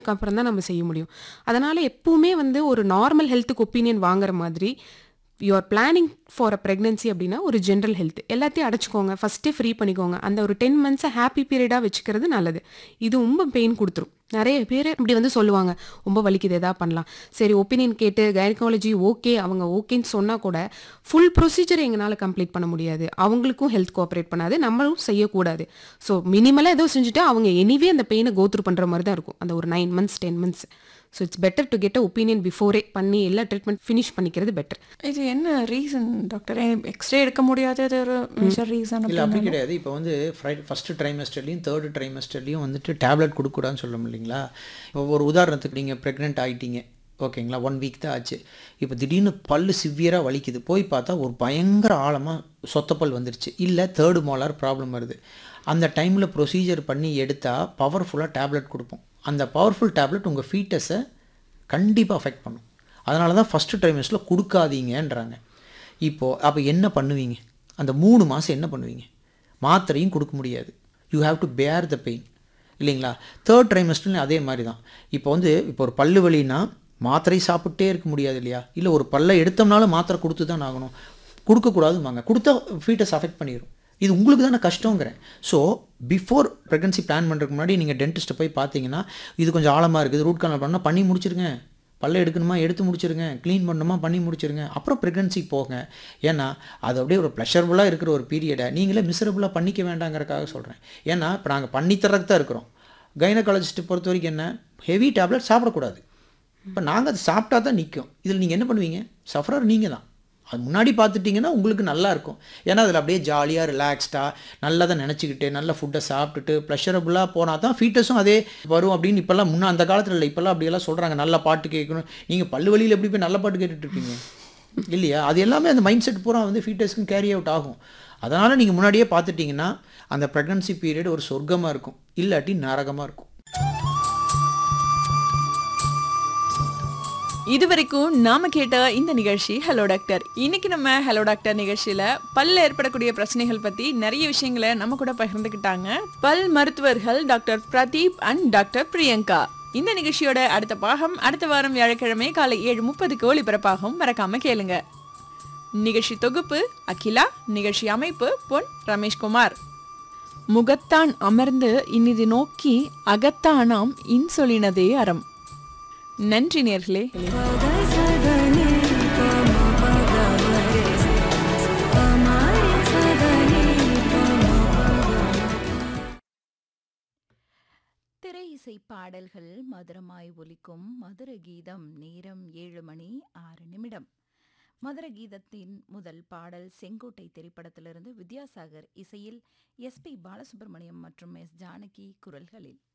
அப்புறம் தான் நம்ம செய்ய முடியும் அதனால் எப்பவுமே வந்து ஒரு நார்மல் ஹெல்த்துக்கு ஒப்பீனியன் வாங்குற மாதிரி you are planning for a pregnancy அப்படின்னா ஒரு ஜென்ரல் ஹெல்த் எல்லாத்தையும் அடைச்சிக்கோங்க ஃபஸ்ட்டே ஃப்ரீ பண்ணிக்கோங்க அந்த ஒரு டென் மந்த்ஸை ஹாப்பி பீரியடாக வச்சுக்கிறது நல்லது இது ரொம்ப பெயின் கொடுத்துரும் நிறைய பேர் இப்படி வந்து சொல்லுவாங்க ரொம்ப வலிக்குது எதா பண்ணலாம் சரி ஒப்பீனியன் கேட்டு கைனகாலஜி ஓகே அவங்க ஓகேன்னு சொன்னால் கூட ஃபுல் ப்ரொசீஜர் எங்களால் கம்ப்ளீட் பண்ண முடியாது அவங்களுக்கும் ஹெல்த் கோஆப்ரேட் பண்ணாது நம்மளும் செய்யக்கூடாது ஸோ மினிமலாக ஏதோ செஞ்சுட்டு அவங்க எனிவே அந்த பெயினை கோத்ரூ பண்ணுற மாதிரி தான் இருக்கும் அந்த ஒரு nine months ten months so it's better to get a opinion before பண்ணி எல்லா ட்ரீட்மெண்ட் ஃபினிஷ் பண்ணிக்கிறது பெட்டர் இது என்ன ரீசன் டாக்டர் எக்ஸ்ரே எடுக்க முடியாதது ஒரு மேஜர் ரீசன் இல்லை அப்படி கிடையாது இப்போ வந்து ஃப்ரை ஃபஸ்ட்டு ட்ரைமஸ்டர்லையும் தேர்டு ட்ரைமஸ்டர்லையும் வந்துட்டு டேப்லெட் கொடுக்கூடாதுன்னு சொல்ல இல்லைங்களா இப்போ ஒரு உதாரணத்துக்கு நீங்கள் ப்ரெக்னென்ட் ஆகிட்டீங்க ஓகேங்களா ஒன் வீக் தான் ஆச்சு இப்போ திடீர்னு பல்லு சிவியராக வலிக்குது போய் பார்த்தா ஒரு பயங்கர ஆழமாக சொத்தப்பல் வந்துருச்சு இல்லை தேர்டு மோலார் ப்ராப்ளம் வருது அந்த டைமில் ப்ரொசீஜர் பண்ணி எடுத்தால் பவர்ஃபுல்லாக டேப்லெட் கொடுப்போம் அந்த பவர்ஃபுல் டேப்லெட் உங்கள் ஃபீட்டஸை கண்டிப்பாக அஃபெக்ட் பண்ணும் அதனால தான் ஃபஸ்ட்டு ட்ரைமஸ்டில் கொடுக்காதீங்கன்றாங்க இப்போது அப்போ என்ன பண்ணுவீங்க அந்த மூணு மாதம் என்ன பண்ணுவீங்க மாத்திரையும் கொடுக்க முடியாது யூ ஹாவ் டு பேர் த பெயின் இல்லைங்களா தேர்ட் ட்ரைமஸ்டர்லையும் அதே மாதிரி தான் இப்போ வந்து இப்போ ஒரு பல்லு வலின்னா மாத்திரை சாப்பிட்டே இருக்க முடியாது இல்லையா இல்லை ஒரு பல்லை எடுத்தோம்னாலும் மாத்திரை கொடுத்து தான் ஆகணும் கொடுக்கக்கூடாதுவாங்க கொடுத்தா ஃபீட்டஸ் அஃபெக்ட் பண்ணிடும் இது உங்களுக்கு தானே கஷ்டங்கிறேன் ஸோ பிஃபோர் ப்ரெக்னன்சி பிளான் பண்ணுறதுக்கு முன்னாடி நீங்கள் டென்டிஸ்ட்டை போய் பார்த்தீங்கன்னா இது கொஞ்சம் ஆழமாக இருக்குது ரூட் கனல் பண்ணால் பண்ணி முடிச்சிருங்க பல்ல எடுக்கணுமா எடுத்து முடிச்சிருங்க க்ளீன் பண்ணணுமா பண்ணி முடிச்சிருங்க அப்புறம் ப்ரெக்னன்சிக்கு போங்க ஏன்னா அது அப்படியே ஒரு ப்ளஷர்புளாக இருக்கிற ஒரு பீரியடை நீங்களே மிசரபுளாக பண்ணிக்க வேண்டாங்கிறக்காக சொல்கிறேன் ஏன்னா இப்போ நாங்கள் பண்ணித்தரக்கு தான் இருக்கிறோம் கைனகாலஜிஸ்ட்டை பொறுத்த வரைக்கும் என்ன ஹெவி டேப்லெட் சாப்பிடக்கூடாது இப்போ நாங்கள் அதை சாப்பிட்டா தான் நிற்கும் இதில் நீங்கள் என்ன பண்ணுவீங்க சஃபரர் நீங்கள் தான் அது முன்னாடி பார்த்துட்டிங்கன்னா உங்களுக்கு நல்லா இருக்கும் ஏன்னா அதில் அப்படியே ஜாலியாக ரிலாக்ஸ்டாக நல்லா தான் நினச்சிக்கிட்டு நல்ல ஃபுட்டை சாப்பிட்டுட்டு ப்ளஷரபுளாக போனால் தான் ஃபீட்டஸும் அதே வரும் அப்படின்னு இப்போல்லாம் முன்னே அந்த காலத்தில் இல்லை இப்போல்லாம் அப்படியெல்லாம் சொல்கிறாங்க நல்ல பாட்டு கேட்கணும் நீங்கள் பல்லு வழியில் எப்படி போய் நல்ல பாட்டு கேட்டுட்டு இருப்பீங்க இல்லையா அது எல்லாமே அந்த மைண்ட் செட் பூரா வந்து ஃபீட்டஸ்க்கும் கேரி அவுட் ஆகும் அதனால் நீங்கள் முன்னாடியே பார்த்துட்டிங்கன்னா அந்த ப்ரெக்னன்சி பீரியட் ஒரு சொர்க்கமாக இருக்கும் இல்லாட்டி நரகமாக இருக்கும் இது வரைக்கும் நாம கேட்ட இந்த நிகழ்ச்சி ஹலோ டாக்டர் இன்னைக்கு நம்ம ஹலோ டாக்டர் நிகழ்ச்சியில பல்ல ஏற்படக்கூடிய பிரச்சனைகள் பத்தி நிறைய விஷயங்களை நம்ம கூட பகிர்ந்துக்கிட்டாங்க பல் மருத்துவர்கள் doctor Pradeep and doctor Priyanka இந்த நிகழ்ச்சியோட அடுத்த பாகம் அடுத்த வாரம் வியாழக்கிழமை காலை ஏழு முப்பதுக்கு ஒளிபரப்பாகும் மறக்காம கேளுங்க நிகழ்ச்சி தொகுப்பு அகிலா நிகழ்ச்சி அமைப்பு பொன் ரமேஷ்குமார் முகத்தான் அமர்ந்து இனிது நோக்கி அகத்தானாம் இன்சொலினதே அறம் நன்றி நேர்களே திரை இசை பாடல்கள் மதுரமாய் ஒலிக்கும் மதுர கீதம் நேரம் ஏழு மணி ஆறு நிமிடம் மதுர கீதத்தின் முதல் பாடல் செங்கோட்டை திரைப்படத்திலிருந்து வித்யாசாகர் இசையில் எஸ் பி பாலசுப்ரமணியம் மற்றும் எஸ் ஜானகி குரல்களில்